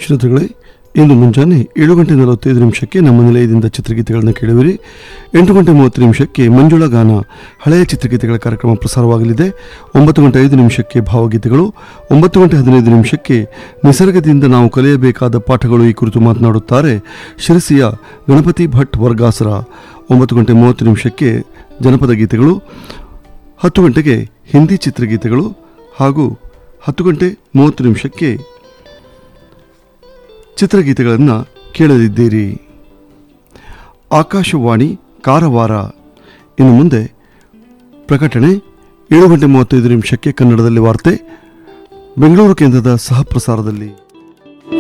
ಶ್ರೋತೃಗಳೇ ಇಂದು ಮುಂಜಾನೆ ಏಳು ಗಂಟೆ ನಲವತ್ತೈದು ನಿಮಿಷಕ್ಕೆ ನಮ್ಮ ನಿಲಯದಿಂದ ಚಿತ್ರಗೀತೆಗಳನ್ನು ಕೇಳುವಿರಿ ಎಂಟು ಗಂಟೆ ಮೂವತ್ತು ನಿಮಿಷಕ್ಕೆ ಮಂಜುಳಾ ಗಾನ ಹಳೆಯ ಚಿತ್ರಗೀತೆಗಳ ಕಾರ್ಯಕ್ರಮ ಪ್ರಸಾರವಾಗಲಿದೆ ಒಂಬತ್ತು ಗಂಟೆ ಐದು ನಿಮಿಷಕ್ಕೆ ಭಾವಗೀತೆಗಳು ಒಂಬತ್ತು ಗಂಟೆ ಹದಿನೈದು ನಿಮಿಷಕ್ಕೆ ನಿಸರ್ಗದಿಂದ ನಾವು ಕಲಿಯಬೇಕಾದ ಪಾಠಗಳು ಈ ಕುರಿತು ಮಾತನಾಡುತ್ತಾರೆ ಶಿರಸಿಯ ಗಣಪತಿ ಭಟ್ ವರ್ಗಾಸರ ಒಂಬತ್ತು ಗಂಟೆ ಮೂವತ್ತು ನಿಮಿಷಕ್ಕೆ ಜನಪದ ಗೀತೆಗಳು ಹತ್ತು ಗಂಟೆಗೆ ಹಿಂದಿ ಚಿತ್ರಗೀತೆಗಳು ಹಾಗೂ ಹತ್ತು ಗಂಟೆ ಮೂವತ್ತು ನಿಮಿಷಕ್ಕೆ ಚಿತ್ರಗೀತೆಗಳನ್ನು ಕೇಳಲಿದ್ದೀರಿ ಆಕಾಶವಾಣಿ ಕಾರವಾರ ಇನ್ನು ಮುಂದೆ ಪ್ರಕಟಣೆ ಏಳು ಗಂಟೆ ಮೂವತ್ತೈದು ನಿಮಿಷಕ್ಕೆ ಕನ್ನಡದಲ್ಲಿ ವಾರ್ತೆ ಬೆಂಗಳೂರು ಕೇಂದ್ರದ ಸಹ ಪ್ರಸಾರದಲ್ಲಿ